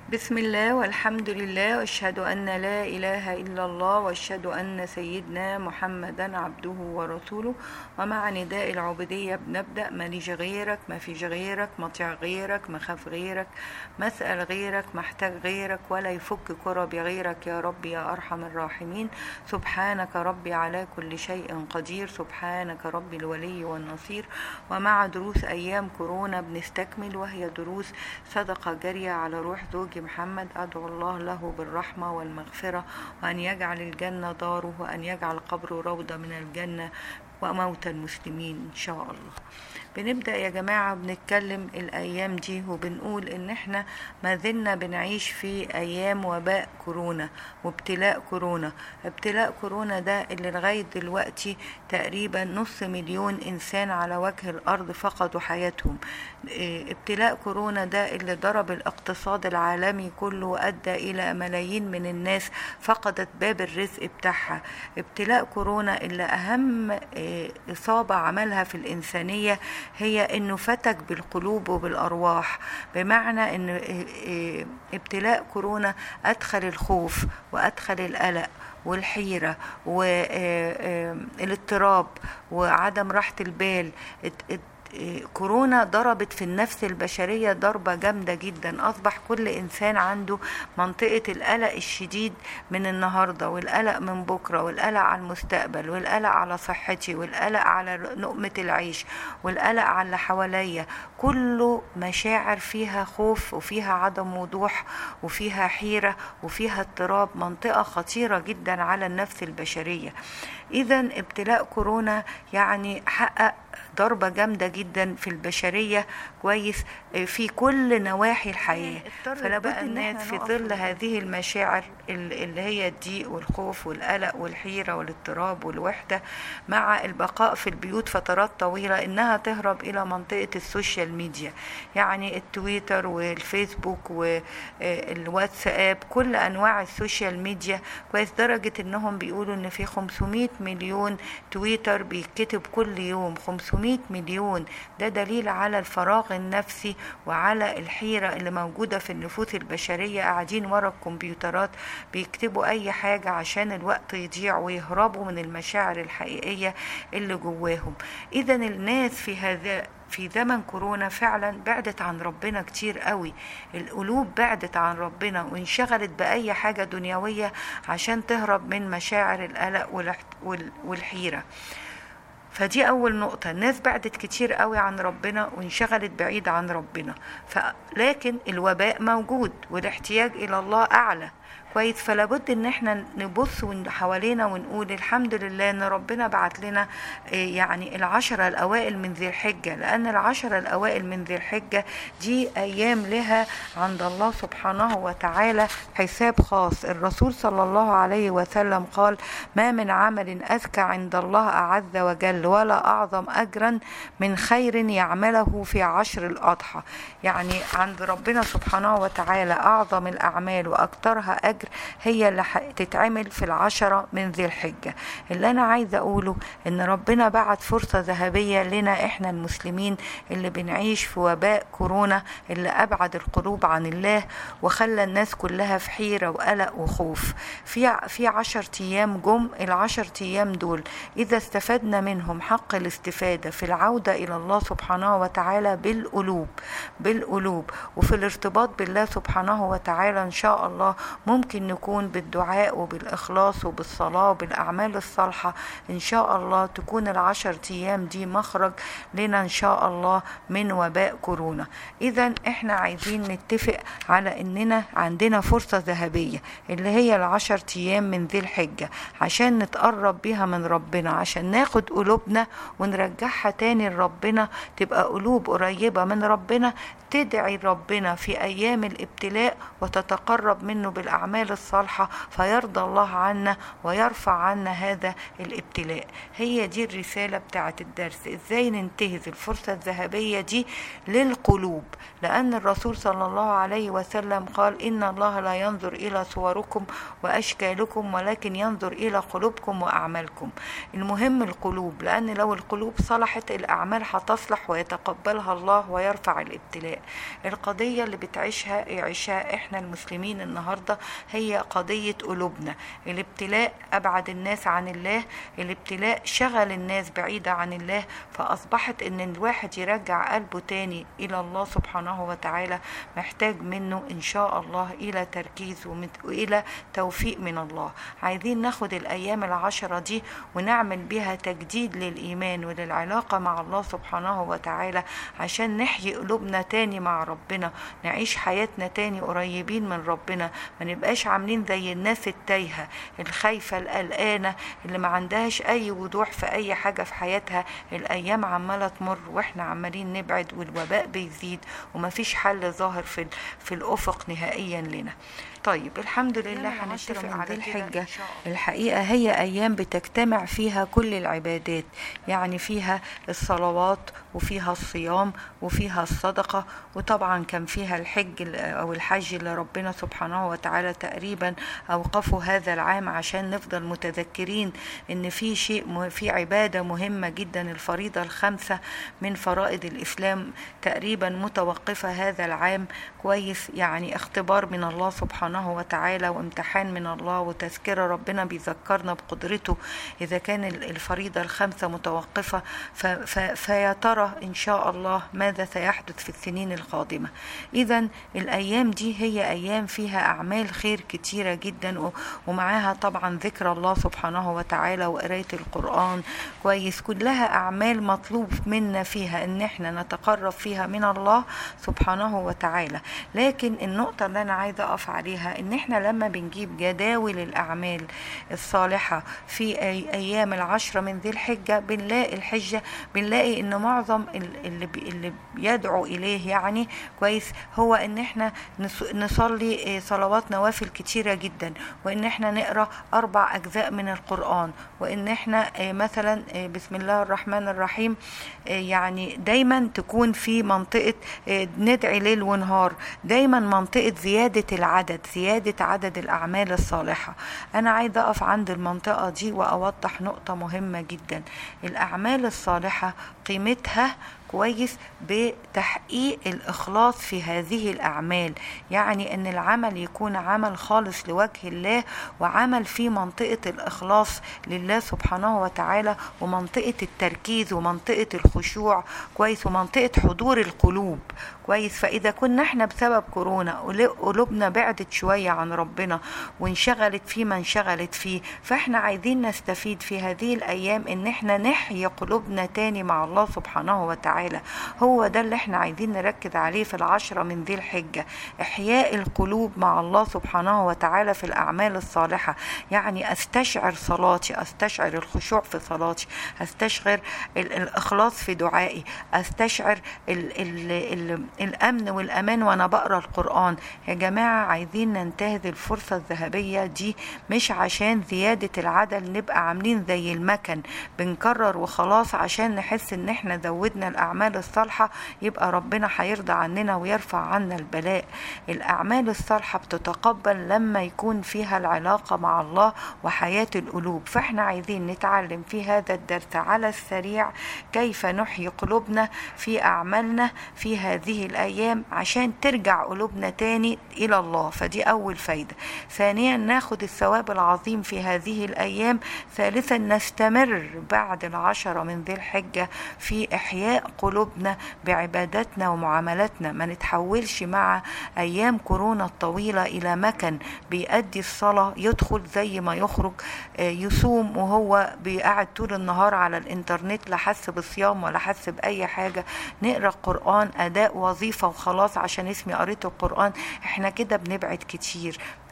بسم الله والحمد لله واشهد ان لا اله الا الله واشهد ان سيدنا محمدا عبده ورسوله ومع نداء العبوديه بنبدا ماليش غيرك ما فيش غيرك مطيع غيرك مخاف غيرك مسال غيرك محتاج غيرك ولا يفك كربي غيرك يا رب يا ارحم الراحمين سبحانك ربي على كل شيء قدير سبحانك ربي الولي والنصير ومع دروس ايام كورونا بنستكمل وهي دروس صدقه جاريه على روح زوجي محمد أدعو الله له بالرحمة والمغفرة وأن يجعل الجنة داره وأن يجعل قبره روضة من الجنة وموتى المسلمين إن شاء الله بنبدأ يا جماعة بنتكلم الأيام دي وبنقول إن إحنا ما زلنا بنعيش في أيام وباء كورونا وابتلاء كورونا ابتلاء كورونا ده اللي لغاية دلوقتي تقريبا نص مليون إنسان على وجه الأرض فقدوا حياتهم إيه، ابتلاء كورونا ده اللي ضرب الاقتصاد العالمي كله وأدى إلى ملايين من الناس فقدت باب الرزق بتاعها ابتلاء كورونا اللي أهم إيه، إصابة عملها في الإنسانية هي انه فتك بالقلوب وبالارواح بمعنى ان إيه، ابتلاء كورونا ادخل الخوف وادخل القلق والحيرة والاضطراب وعدم راحة البال ات- ات- كورونا ضربت في النفس البشرية ضربة جامدة جدا أصبح كل إنسان عنده منطقة القلق الشديد من النهاردة والقلق من بكرة والقلق على المستقبل والقلق على صحتي والقلق على لقمة العيش والقلق على اللي حواليا كله مشاعر فيها خوف وفيها عدم وضوح وفيها حيرة وفيها اضطراب منطقة خطيرة جدا على النفس البشرية إذا ابتلاء كورونا يعني حقق ضربة جامدة جدا في البشرية كويس في كل نواحي الحياة فلا بد الناس في ظل هذه المشاعر اللي هي الضيق والخوف والقلق والحيرة والاضطراب والوحدة مع البقاء في البيوت فترات طويلة إنها تهرب إلى منطقة السوشيال ميديا يعني التويتر والفيسبوك والواتساب كل أنواع السوشيال ميديا كويس درجة إنهم بيقولوا إن في 500 مليون تويتر بيتكتب كل يوم 500 مليون ده دليل على الفراغ النفسي وعلى الحيرة اللي موجودة في النفوس البشرية قاعدين ورا الكمبيوترات بيكتبوا أي حاجة عشان الوقت يضيع ويهربوا من المشاعر الحقيقية اللي جواهم إذا الناس في هذا في زمن كورونا فعلا بعدت عن ربنا كتير قوي القلوب بعدت عن ربنا وانشغلت بأي حاجة دنيوية عشان تهرب من مشاعر القلق والحيرة فدي أول نقطة الناس بعدت كتير قوي عن ربنا وانشغلت بعيد عن ربنا لكن الوباء موجود والاحتياج إلى الله أعلى كويس فلا بد ان احنا نبص حوالينا ونقول الحمد لله ان ربنا بعت لنا يعني العشرة الاوائل من ذي الحجة لان العشرة الاوائل من ذي الحجة دي ايام لها عند الله سبحانه وتعالى حساب خاص الرسول صلى الله عليه وسلم قال ما من عمل اذكى عند الله اعز وجل ولا اعظم اجرا من خير يعمله في عشر الاضحى يعني عند ربنا سبحانه وتعالى اعظم الاعمال واكثرها اجر هي اللي تتعمل في العشرة من ذي الحجة اللي أنا عايزة أقوله إن ربنا بعت فرصة ذهبية لنا إحنا المسلمين اللي بنعيش في وباء كورونا اللي أبعد القلوب عن الله وخلى الناس كلها في حيرة وقلق وخوف في في عشر أيام جم العشر أيام دول إذا استفدنا منهم حق الاستفادة في العودة إلى الله سبحانه وتعالى بالقلوب بالقلوب وفي الارتباط بالله سبحانه وتعالى إن شاء الله ممكن نكون بالدعاء وبالإخلاص وبالصلاة وبالأعمال الصالحة إن شاء الله تكون العشر أيام دي مخرج لنا إن شاء الله من وباء كورونا إذا إحنا عايزين نتفق على إننا عندنا فرصة ذهبية اللي هي العشر أيام من ذي الحجة عشان نتقرب بيها من ربنا عشان ناخد قلوبنا ونرجعها تاني لربنا تبقى قلوب قريبة من ربنا تدعي ربنا في أيام الابتلاء وتتقرب منه بالأعمال الأعمال الصالحة فيرضى الله عنا ويرفع عنا هذا الابتلاء هي دي الرسالة بتاعت الدرس ازاي ننتهز الفرصة الذهبية دي للقلوب لأن الرسول صلى الله عليه وسلم قال إن الله لا ينظر إلى صوركم وأشكالكم ولكن ينظر إلى قلوبكم وأعمالكم المهم القلوب لأن لو القلوب صلحت الأعمال هتصلح ويتقبلها الله ويرفع الابتلاء القضية اللي بتعيشها يعيشها إحنا المسلمين النهاردة هي قضية قلوبنا الابتلاء أبعد الناس عن الله الابتلاء شغل الناس بعيدة عن الله فأصبحت إن الواحد يرجع قلبه تاني إلى الله سبحانه وتعالى محتاج منه إن شاء الله إلى تركيز وإلى توفيق من الله عايزين ناخد الأيام العشرة دي ونعمل بها تجديد للإيمان وللعلاقة مع الله سبحانه وتعالى عشان نحيي قلوبنا تاني مع ربنا نعيش حياتنا تاني قريبين من ربنا ما نبقاش عاملين زي الناس التايهة الخايفة القلقانة اللي ما عندهاش أي وضوح في أي حاجة في حياتها الأيام عمالة تمر وإحنا عمالين نبعد والوباء بيزيد ومفيش حل ظاهر في, في الأفق نهائيا لنا طيب الحمد لله هنتفق على الحجة الحقيقة هي أيام بتجتمع فيها كل العبادات يعني فيها الصلوات وفيها الصيام وفيها الصدقة وطبعا كان فيها الحج أو الحج اللي ربنا سبحانه وتعالى تقريبا أوقفه هذا العام عشان نفضل متذكرين إن في شيء في عبادة مهمة جدا الفريضة الخمسة من فرائض الإسلام تقريبا متوقفة هذا العام كويس يعني اختبار من الله سبحانه وتعالى وامتحان من الله وتذكرة ربنا بيذكرنا بقدرته إذا كان الفريضة الخمسة متوقفة فيا ترى إن شاء الله ماذا سيحدث في السنين القادمة إذا الأيام دي هي أيام فيها أعمال خير كتيرة جدا ومعاها طبعا ذكر الله سبحانه وتعالى وقراية القرآن كويس كلها أعمال مطلوب منا فيها إن احنا نتقرب فيها من الله سبحانه وتعالى لكن النقطة اللي أنا عايزة أقف عليها إن إحنا لما بنجيب جداول الأعمال الصالحة في أي أيام العشرة من ذي الحجة بنلاقي الحجة بنلاقي إن معظم اللي, بي اللي بيدعو إليه يعني كويس هو إن إحنا نصلي صلوات نوافل كتيرة جدا وإن إحنا نقرأ أربع أجزاء من القرآن وإن إحنا مثلا بسم الله الرحمن الرحيم يعني دايما تكون في منطقة ندعي ليل ونهار دايما منطقة زيادة العدد زيادة عدد الأعمال الصالحة أنا عايزة أقف عند المنطقة دي وأوضح نقطة مهمة جدا الأعمال الصالحة قيمتها كويس بتحقيق الإخلاص في هذه الأعمال يعني أن العمل يكون عمل خالص لوجه الله وعمل في منطقة الإخلاص لله سبحانه وتعالى ومنطقة التركيز ومنطقة الخشوع كويس ومنطقة حضور القلوب كويس فإذا كنا احنا بسبب كورونا قلوبنا بعدت شوية عن ربنا وانشغلت فيه ما انشغلت فيه فاحنا عايزين نستفيد في هذه الأيام ان احنا نحيي قلوبنا تاني مع الله سبحانه وتعالى هو ده اللي احنا عايزين نركز عليه في العشرة من ذي الحجة إحياء القلوب مع الله سبحانه وتعالى في الأعمال الصالحة يعني أستشعر صلاتي أستشعر الخشوع في صلاتي أستشعر الإخلاص في دعائي أستشعر ال ال ال الأمن والأمان وأنا بقرأ القرآن يا جماعة عايزين ننتهز الفرصة الذهبية دي مش عشان زيادة العدد نبقى عاملين زي المكن بنكرر وخلاص عشان نحس ان احنا زودنا الأعمال الصالحة يبقى ربنا هيرضى عننا ويرفع عنا البلاء الأعمال الصالحة بتتقبل لما يكون فيها العلاقة مع الله وحياة القلوب فاحنا عايزين نتعلم في هذا الدرس على السريع كيف نحيي قلوبنا في أعمالنا في هذه الأيام عشان ترجع قلوبنا تاني إلى الله فدي أول فايدة ثانيا ناخد الثواب العظيم في هذه الأيام ثالثا نستمر بعد العشرة من ذي الحجة في إحياء قلوبنا بعباداتنا ومعاملاتنا ما نتحولش مع أيام كورونا الطويلة إلى مكن بيأدي الصلاة يدخل زي ما يخرج يصوم وهو بيقعد طول النهار على الإنترنت لا حس بصيام ولا حس بأي حاجة نقرأ القرآن أداء وظيفة وخلاص عشان اسمي قريت القرآن احنا كده بنبعد كتير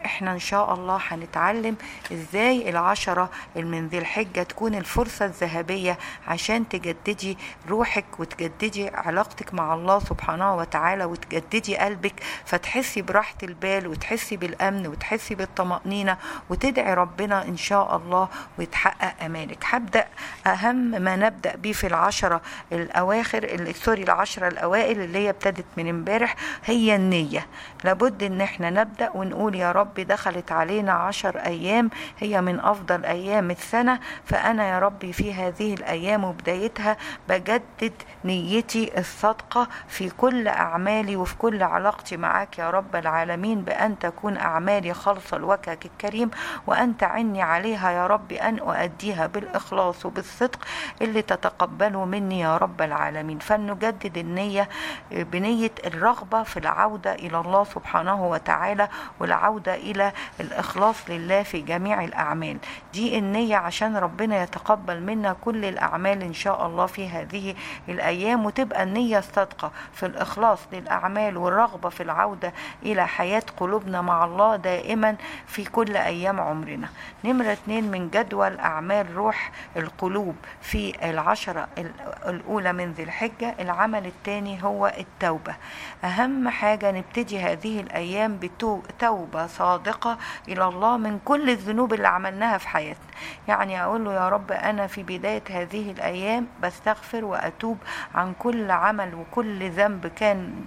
احنا ان شاء الله هنتعلم ازاي العشرة من ذي الحجة تكون الفرصة الذهبية عشان تجددي روحك وتجددي علاقتك مع الله سبحانه وتعالى وتجددي قلبك فتحسي براحة البال وتحسي بالأمن وتحسي بالطمأنينة وتدعي ربنا إن شاء الله ويتحقق أمالك هبدأ أهم ما نبدأ بيه في العشرة الأواخر سوري العشرة الأوائل اللي هي ابتدت من امبارح هي النية لابد إن احنا نبدأ ونقول يا رب دخلت علينا عشر أيام هي من أفضل أيام السنة فأنا يا ربي في هذه الأيام وبدايتها بجدد نيتي الصادقة في كل أعمالي وفي كل علاقتي معاك يا رب العالمين بأن تكون أعمالي خالصة لوجهك الكريم وأن تعني عليها يا رب أن أؤديها بالإخلاص وبالصدق اللي تتقبله مني يا رب العالمين فلنجدد النية بنية الرغبة في العودة إلى الله سبحانه وتعالى والعودة إلى الإخلاص لله في جميع الأعمال دي النية عشان ربنا يتقبل منا كل الأعمال إن شاء الله في هذه الأيام وتبقى النية الصادقة في الإخلاص للأعمال والرغبة في العودة إلى حياة قلوبنا مع الله دائما في كل أيام عمرنا نمرة اتنين من جدول أعمال روح القلوب في العشرة الأولى من ذي الحجة العمل الثاني هو التوبة أهم حاجة نبتدي هذه الأيام بتوبة صادقة إلى الله من كل الذنوب اللي عملناها في حياتنا يعني أقول له يا رب أنا في بداية هذه الأيام بستغفر وأتوب عن كل عمل وكل ذنب كان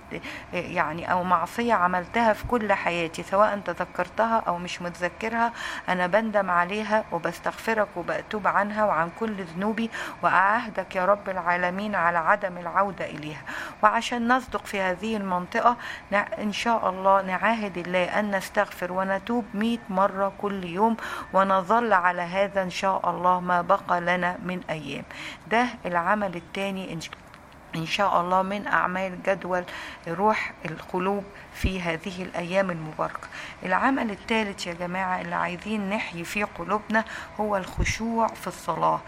يعني أو معصية عملتها في كل حياتي سواء تذكرتها أو مش متذكرها أنا بندم عليها وبستغفرك وبأتوب عنها وعن كل ذنوبي وأعهدك يا رب العالمين على عدم العودة إليها وعشان نصدق في هذه المنطقة إن شاء الله نعاهد الله أن نستغفر ونتوب مئة مرة كل يوم ونظل على هذا إن شاء الله ما بقى لنا من أيام ده العمل الثاني إن شاء الله من أعمال جدول روح القلوب في هذه الأيام المباركة العمل الثالث يا جماعة اللي عايزين نحيي فيه قلوبنا هو الخشوع في الصلاة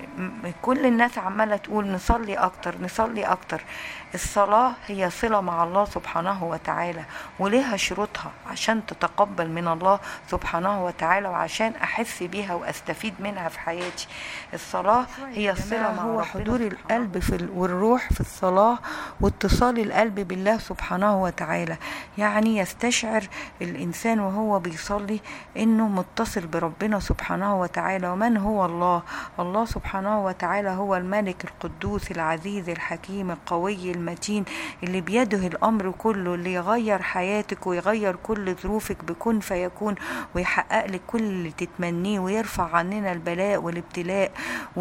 كل الناس عمالة تقول نصلي أكتر نصلي أكتر الصلاة هي صلة مع الله سبحانه وتعالى ولها شروطها عشان تتقبل من الله سبحانه وتعالى وعشان أحس بيها وأستفيد منها في حياتي الصلاة هي صلة مع هو حضور القلب في والروح في الصلاة واتصال القلب بالله سبحانه وتعالى يعني يستشعر الإنسان وهو بيصلي إنه متصل بربنا سبحانه وتعالى ومن هو الله الله سبحانه وتعالى هو الملك القدوس العزيز الحكيم القوي المتين اللي بيده الأمر كله اللي يغير حياتك ويغير كل ظروفك بكون فيكون ويحقق لك كل اللي تتمنيه ويرفع عننا البلاء والابتلاء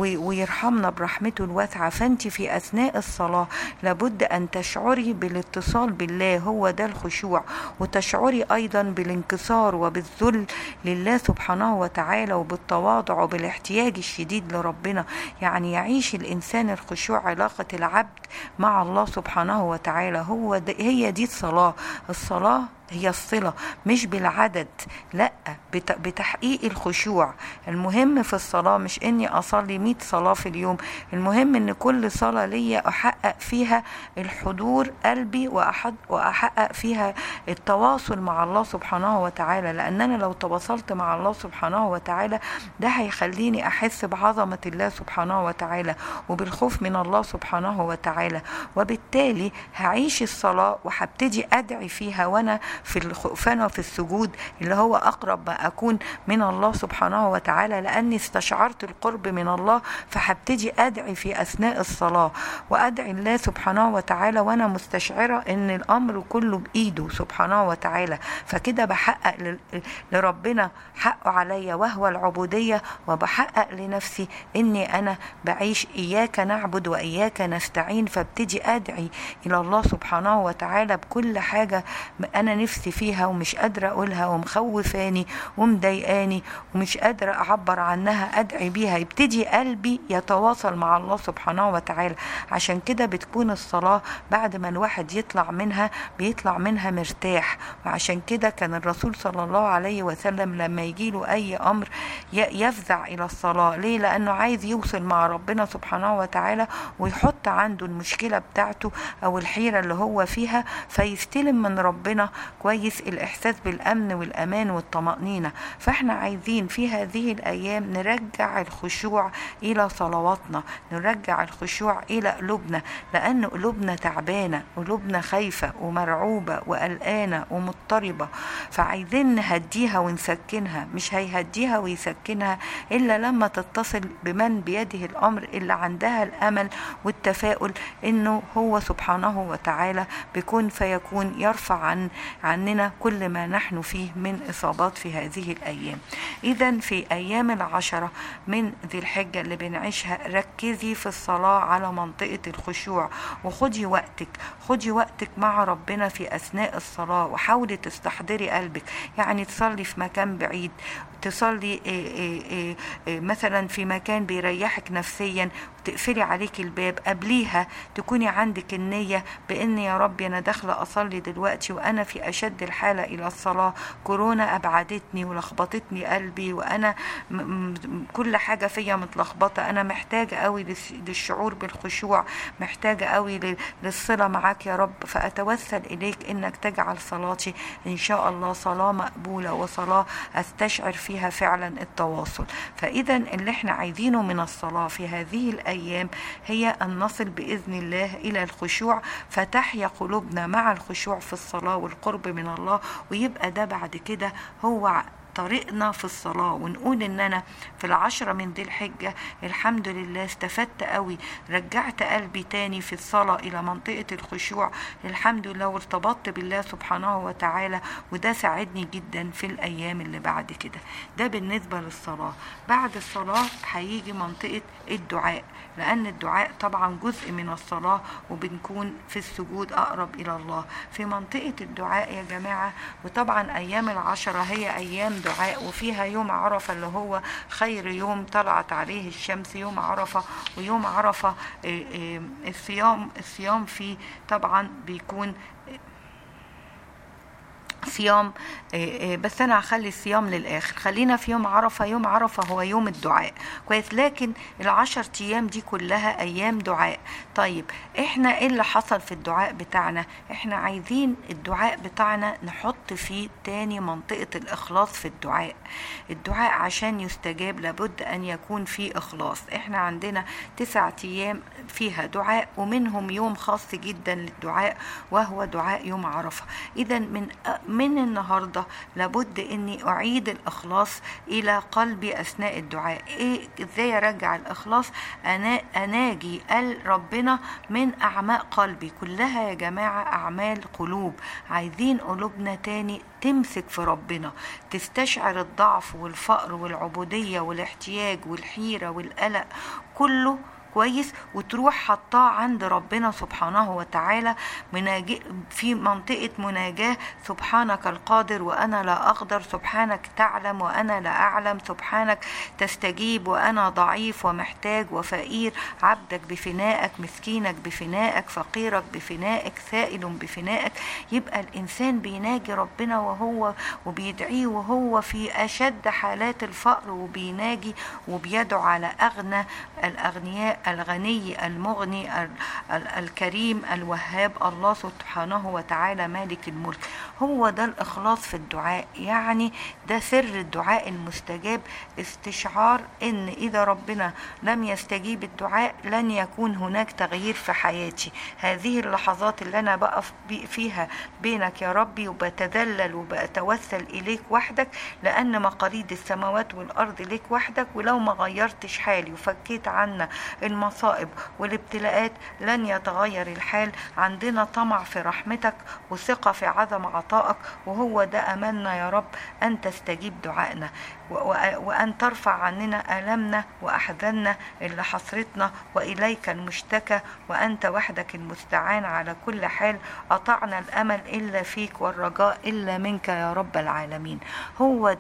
ويرحمنا برحمته الواسعة فأنت في أثناء الصلاة لابد أن تشعري بالاتصال بالله هو ده الخشوع وتشعري أيضا بالانكسار وبالذل لله سبحانه وتعالى وبالتواضع وبالاحتياج الشديد لربنا يعني يعيش الإنسان الخشوع علاقة العبد مع الله سبحانه وتعالى هو ده هي دي الصلاة الصلاة هي الصلة مش بالعدد لا بتحقيق الخشوع المهم في الصلاة مش اني اصلي مئة صلاة في اليوم المهم ان كل صلاة ليا احقق فيها الحضور قلبي وأحد واحقق فيها التواصل مع الله سبحانه وتعالى لان انا لو تواصلت مع الله سبحانه وتعالى ده هيخليني احس بعظمة الله سبحانه وتعالى وبالخوف من الله سبحانه وتعالى وبالتالي هعيش الصلاة وهبتدي ادعي فيها وانا في الخوفان وفي السجود اللي هو أقرب ما أكون من الله سبحانه وتعالى لأني استشعرت القرب من الله فهبتدي أدعي في أثناء الصلاة وأدعي الله سبحانه وتعالى وأنا مستشعرة إن الأمر كله بإيده سبحانه وتعالى فكده بحقق لربنا حقه عليا وهو العبودية وبحقق لنفسي إني أنا بعيش إياك نعبد وإياك نستعين فابتدي أدعي إلى الله سبحانه وتعالى بكل حاجة أنا نفسي فيها ومش قادرة أقولها ومخوفاني ومضايقاني ومش قادرة أعبر عنها أدعي بيها يبتدي قلبي يتواصل مع الله سبحانه وتعالى عشان كده بتكون الصلاة بعد ما الواحد يطلع منها بيطلع منها مرتاح وعشان كده كان الرسول صلى الله عليه وسلم لما يجيله أي أمر يفزع إلى الصلاة ليه لأنه عايز يوصل مع ربنا سبحانه وتعالى ويحط عنده المشكلة بتاعته أو الحيرة اللي هو فيها فيستلم من ربنا كويس الاحساس بالامن والامان والطمانينه فاحنا عايزين في هذه الايام نرجع الخشوع الى صلواتنا نرجع الخشوع الى قلوبنا لان قلوبنا تعبانه قلوبنا خايفه ومرعوبه وقلقانه ومضطربه فعايزين نهديها ونسكنها مش هيهديها ويسكنها الا لما تتصل بمن بيده الامر اللي عندها الامل والتفاؤل انه هو سبحانه وتعالى بكون فيكون يرفع عن عننا كل ما نحن فيه من اصابات في هذه الايام اذا في ايام العشره من ذي الحجه اللي بنعيشها ركزي في الصلاه على منطقه الخشوع وخدي وقتك خدي وقتك مع ربنا في اثناء الصلاه وحاولي تستحضري قلبك يعني تصلي في مكان بعيد تصلي إيه إيه إيه إيه مثلا في مكان بيريحك نفسيا وتقفلي عليك الباب قبليها تكوني عندك النية بأن يا رب أنا داخلة أصلي دلوقتي وأنا في أشد الحالة إلى الصلاة كورونا أبعدتني ولخبطتني قلبي وأنا م- م- كل حاجة فيا متلخبطة أنا محتاجة قوي للس- للشعور بالخشوع محتاجة قوي لل- للصلة معاك يا رب فأتوسل إليك إنك تجعل صلاتي إن شاء الله صلاة مقبولة وصلاة أستشعر فيها فعلا التواصل فإذا اللي احنا عايزينه من الصلاة في هذه الأيام هي أن نصل بإذن الله إلى الخشوع فتحيا قلوبنا مع الخشوع في الصلاة والقرب من الله ويبقى ده بعد كده هو طريقنا في الصلاة ونقول ان انا في العشرة من ذي الحجة الحمد لله استفدت قوي رجعت قلبي تاني في الصلاة الى منطقة الخشوع الحمد لله وارتبطت بالله سبحانه وتعالى وده ساعدني جدا في الايام اللي بعد كده ده بالنسبة للصلاة بعد الصلاة هيجي منطقة الدعاء لان الدعاء طبعا جزء من الصلاة وبنكون في السجود اقرب الى الله في منطقة الدعاء يا جماعة وطبعا ايام العشرة هي ايام دعاء وفيها يوم عرفة اللي هو خير يوم طلعت عليه الشمس يوم عرفة ويوم عرفة آه، آه، الصيام الصيام فيه طبعا بيكون صيام آه، آه، بس انا هخلي الصيام للاخر خلينا في يوم عرفه يوم عرفه هو يوم الدعاء كويس لكن العشر ايام دي كلها ايام دعاء طيب احنا ايه اللي حصل في الدعاء بتاعنا احنا عايزين الدعاء بتاعنا نحط فيه تاني منطقه الاخلاص في الدعاء الدعاء عشان يستجاب لابد ان يكون فيه اخلاص احنا عندنا تسعة ايام فيها دعاء ومنهم يوم خاص جدا للدعاء وهو دعاء يوم عرفه اذا من من النهارده لابد اني اعيد الاخلاص الى قلبي اثناء الدعاء ايه ازاي ارجع الاخلاص انا اناجي قال ربنا من اعماق قلبي كلها يا جماعه اعمال قلوب عايزين قلوبنا تاني تمسك في ربنا تستشعر الضعف والفقر والعبوديه والاحتياج والحيره والقلق كله كويس وتروح حطاه عند ربنا سبحانه وتعالى مناجي في منطقة مناجاة سبحانك القادر وأنا لا أقدر سبحانك تعلم وأنا لا أعلم سبحانك تستجيب وأنا ضعيف ومحتاج وفقير عبدك بفنائك مسكينك بفنائك فقيرك بفنائك سائل بفنائك يبقى الإنسان بيناجي ربنا وهو وبيدعيه وهو في أشد حالات الفقر وبيناجي وبيدعو على أغنى الأغنياء الغني المغني ال- ال- الكريم الوهاب الله سبحانه وتعالى مالك الملك هو ده الإخلاص في الدعاء يعني ده سر الدعاء المستجاب استشعار ان اذا ربنا لم يستجيب الدعاء لن يكون هناك تغيير في حياتي هذه اللحظات اللي انا بقف بي- فيها بينك يا ربي وبتذلل وبتوسل اليك وحدك لان مقاليد السماوات والارض ليك وحدك ولو ما غيرتش حالي وفكيت عنا المصائب والابتلاءات لن يتغير الحال عندنا طمع في رحمتك وثقة في عدم عطائك وهو ده أملنا يا رب أن تستجيب دعائنا و- و- وأن ترفع عننا ألمنا وأحزاننا اللي حصرتنا وإليك المشتكى وأنت وحدك المستعان على كل حال قطعنا الأمل إلا فيك والرجاء إلا منك يا رب العالمين هو ده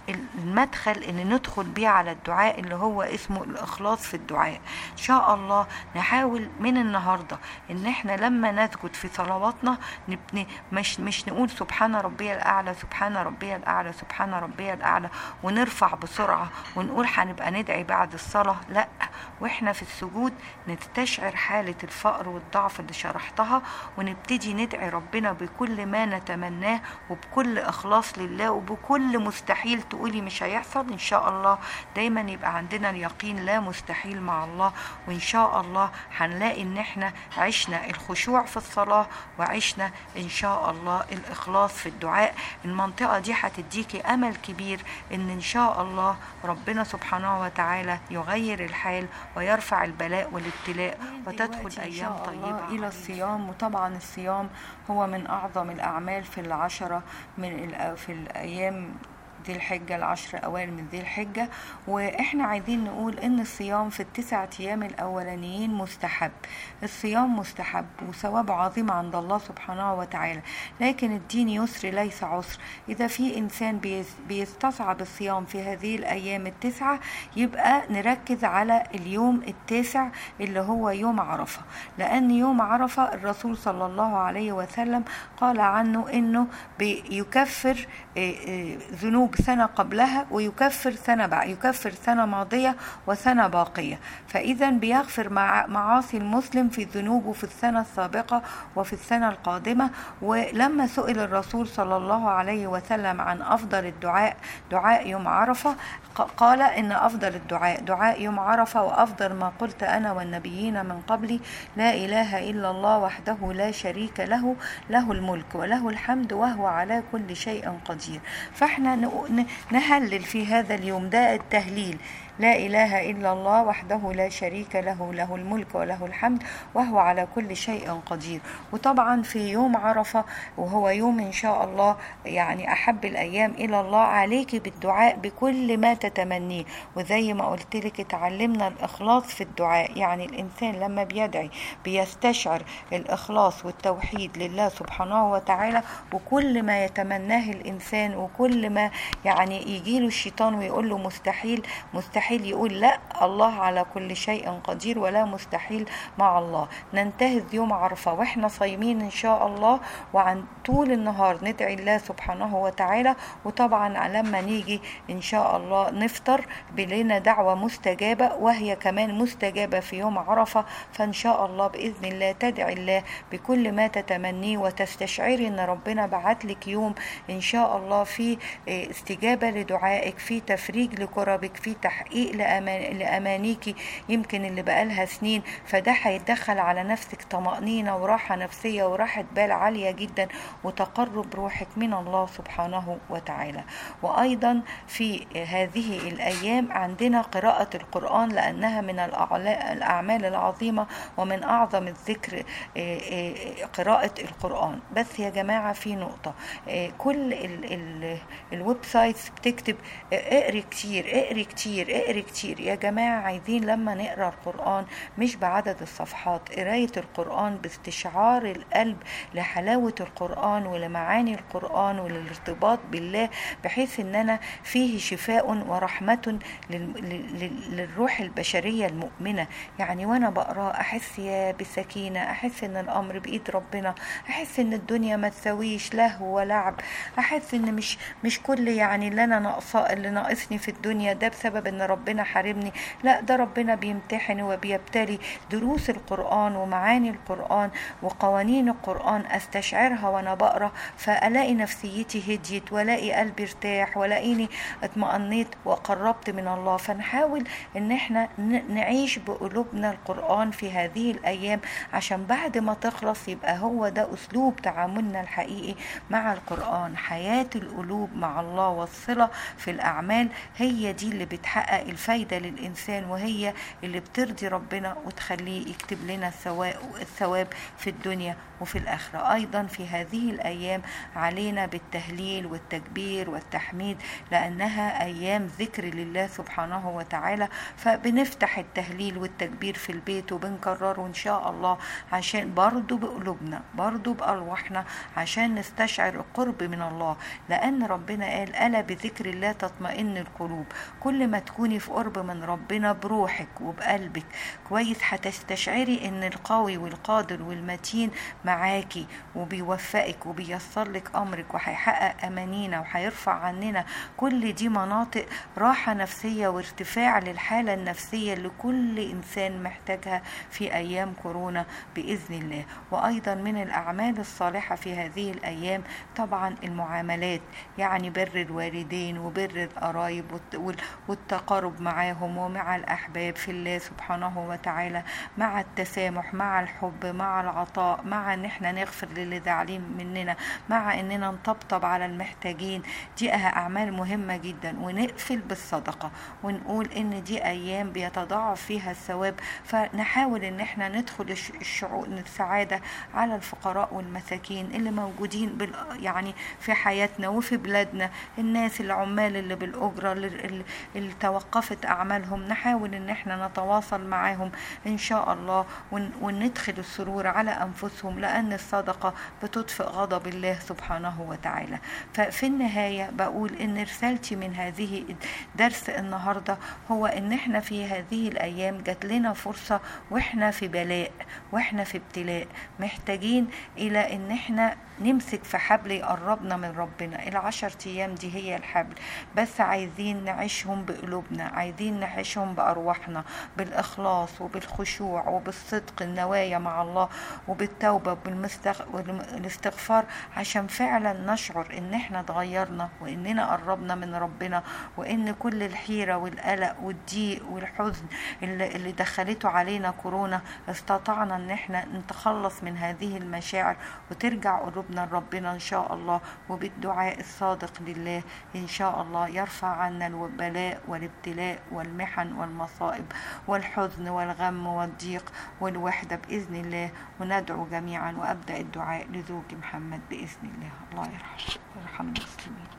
المدخل اللي ندخل بيه على الدعاء اللي هو اسمه الإخلاص في الدعاء إن شاء الله نحاول من النهاردة إن إحنا لما نسجد في صلواتنا نبني مش مش نقول سبحان ربي الأعلى سبحان ربي الأعلى سبحان ربي الأعلى ونرفع بسرعة ونقول هنبقى ندعي بعد الصلاة لا واحنا في السجود نستشعر حالة الفقر والضعف اللي شرحتها ونبتدي ندعي ربنا بكل ما نتمناه وبكل إخلاص لله وبكل مستحيل تقولي مش هيحصل إن شاء الله دايما يبقى عندنا اليقين لا مستحيل مع الله وإن شاء الله هنلاقي إن احنا عشنا الخشوع في الصلاة وعشنا إن شاء الله الإخلاص في الدعاء المنطقة دي هتديكي أمل كبير إن إن شاء الله ربنا سبحانه وتعالى يغير الحال ويرفع البلاء والابتلاء وتدخل أيام طيبة إلى الصيام وطبعا الصيام هو من أعظم الأعمال في العشرة من في الأيام ذي الحجة العشر أوائل من ذي الحجة وإحنا عايزين نقول إن الصيام في التسعة أيام الأولانيين مستحب الصيام مستحب وثوابه عظيم عند الله سبحانه وتعالى لكن الدين يسر ليس عسر إذا في إنسان بيستصعب الصيام في هذه الأيام التسعة يبقى نركز على اليوم التاسع اللي هو يوم عرفة لأن يوم عرفة الرسول صلى الله عليه وسلم قال عنه إنه بيكفر ذنوب سنة قبلها ويكفر سنة بعد يكفر سنة ماضية وسنة باقية فإذا بيغفر مع معاصي المسلم في ذنوبه في السنة السابقة وفي السنة القادمة ولما سئل الرسول صلى الله عليه وسلم عن أفضل الدعاء دعاء يوم عرفة قال إن أفضل الدعاء دعاء يوم عرفة وأفضل ما قلت أنا والنبيين من قبلي لا إله إلا الله وحده لا شريك له له الملك وله الحمد وهو على كل شيء قدير فاحنا نهلل في هذا اليوم ده التهليل لا إله إلا الله وحده لا شريك له له الملك وله الحمد وهو على كل شيء قدير وطبعا في يوم عرفة وهو يوم إن شاء الله يعني أحب الأيام إلى الله عليك بالدعاء بكل ما تتمنيه وزي ما قلت لك اتعلمنا الإخلاص في الدعاء يعني الإنسان لما بيدعي بيستشعر الإخلاص والتوحيد لله سبحانه وتعالى وكل ما يتمناه الإنسان وكل ما يعني يجيله الشيطان ويقول له مستحيل مستحيل مستحيل يقول لا الله على كل شيء قدير ولا مستحيل مع الله ننتهز يوم عرفة واحنا صايمين ان شاء الله وعن طول النهار ندعي الله سبحانه وتعالى وطبعا لما نيجي ان شاء الله نفطر بلنا دعوة مستجابة وهي كمان مستجابة في يوم عرفة فان شاء الله باذن الله تدعي الله بكل ما تتمنيه وتستشعري ان ربنا بعت لك يوم ان شاء الله في استجابة لدعائك في تفريج لكربك في تحقيق تحقيق لأمان لأمانيكي يمكن اللي بقالها سنين فده هيدخل على نفسك طمأنينة وراحة نفسية وراحة بال عالية جدا وتقرب روحك من الله سبحانه وتعالى وأيضا في هذه الأيام عندنا قراءة القرآن لأنها من الأعمال العظيمة ومن أعظم الذكر قراءة القرآن بس يا جماعة في نقطة كل الويب سايتس بتكتب اقري كتير اقري كتير اقري كتير يا جماعة عايزين لما نقرا القرآن مش بعدد الصفحات قراية القرآن باستشعار القلب لحلاوة القرآن ولمعاني القرآن وللارتباط بالله بحيث ان انا فيه شفاء ورحمة للروح البشرية المؤمنة يعني وانا بقراه احس يا بسكينة احس ان الامر بايد ربنا احس ان الدنيا ما تسويش لهو ولعب احس ان مش مش كل يعني اللي انا ناقصاه اللي ناقصني في الدنيا ده بسبب ان ربنا حارمني لا ده ربنا بيمتحن وبيبتلي دروس القرآن ومعاني القرآن وقوانين القرآن استشعرها وانا بقرا فالاقي نفسيتي هديت والاقي قلبي ارتاح والاقيني اطمأنيت وقربت من الله فنحاول ان احنا نعيش بقلوبنا القرآن في هذه الايام عشان بعد ما تخلص يبقى هو ده اسلوب تعاملنا الحقيقي مع القرآن حياة القلوب مع الله والصلة في الاعمال هي دي اللي بتحقق الفايدة للإنسان الإنسان وهي اللي بترضي ربنا وتخليه يكتب لنا الثواب في الدنيا وفي الآخرة أيضا في هذه الأيام علينا بالتهليل والتكبير والتحميد لأنها أيام ذكر لله سبحانه وتعالى فبنفتح التهليل والتكبير في البيت وبنكرره إن شاء الله عشان برضو بقلوبنا برضو بأرواحنا عشان نستشعر القرب من الله لأن ربنا قال ألا بذكر الله تطمئن القلوب كل ما تكوني في قرب من ربنا بروحك وبقلبك كويس هتستشعري ان القوي والقادر والمتين معاكي وبيوفقك وبيسر لك امرك وهيحقق امانينا وهيرفع عننا كل دي مناطق راحة نفسية وارتفاع للحالة النفسية اللي كل انسان محتاجها في ايام كورونا باذن الله وايضا من الاعمال الصالحة في هذه الايام طبعا المعاملات يعني بر الوالدين وبر القرايب والتقارب معاهم ومع الأحباب في الله سبحانه وتعالى مع التسامح مع الحب مع العطاء مع ان احنا نغفر للي زعلين مننا مع اننا نطبطب على المحتاجين دي اعمال مهمة جدا ونقفل بالصدقة ونقول ان دي ايام بيتضاعف فيها الثواب فنحاول ان احنا ندخل الشعور السعادة على الفقراء والمساكين اللي موجودين بال يعني في حياتنا وفي بلادنا الناس العمال اللي بالأجرة اللي, اللي توقفت أعمالهم نحاول إن احنا نتواصل معاهم إن شاء الله وندخل السرور على أنفسهم لأن الصدقة بتطفئ غضب الله سبحانه وتعالى ففي النهاية بقول إن رسالتي من هذه درس النهاردة هو إن احنا في هذه الأيام جات لنا فرصة وإحنا في بلاء وإحنا في ابتلاء محتاجين إلى إن احنا نمسك في حبل يقربنا من ربنا العشر ايام دي هي الحبل بس عايزين نعيشهم بقلوبنا عايزين نعيشهم بارواحنا بالاخلاص وبالخشوع وبالصدق النوايا مع الله وبالتوبه وبالاستغفار عشان فعلا نشعر ان احنا اتغيرنا واننا قربنا من ربنا وان كل الحيره والقلق والضيق والحزن اللي, اللي دخلته علينا كورونا استطعنا ان احنا نتخلص من هذه المشاعر وترجع قلوبنا قلوبنا لربنا إن شاء الله وبالدعاء الصادق لله إن شاء الله يرفع عنا البلاء والابتلاء والمحن والمصائب والحزن والغم والضيق والوحدة بإذن الله وندعو جميعا وأبدأ الدعاء لزوج محمد بإذن الله الله يرحمه ويرحم المسلمين